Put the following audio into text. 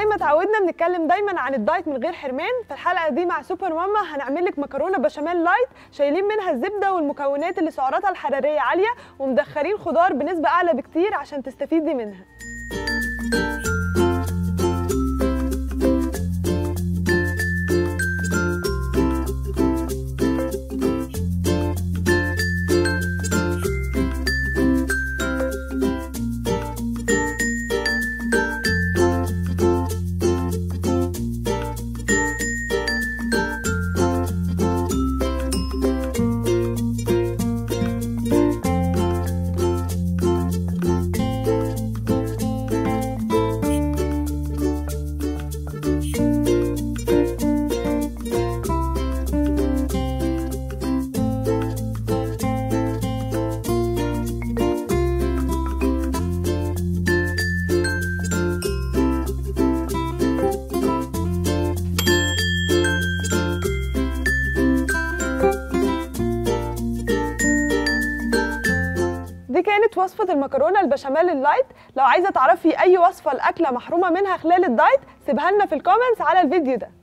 زي ما اتعودنا بنتكلم دايما عن الدايت من غير حرمان في الحلقه دي مع سوبر ماما هنعمل لك مكرونه بشاميل لايت شايلين منها الزبده والمكونات اللي سعراتها الحراريه عاليه ومدخلين خضار بنسبه اعلى بكتير عشان تستفيدي منها دي كانت وصفة المكرونة البشاميل اللايت لو عايزة تعرفي أي وصفة لأكلة محرومة منها خلال الدايت سيبها لنا في الكومنتس على الفيديو ده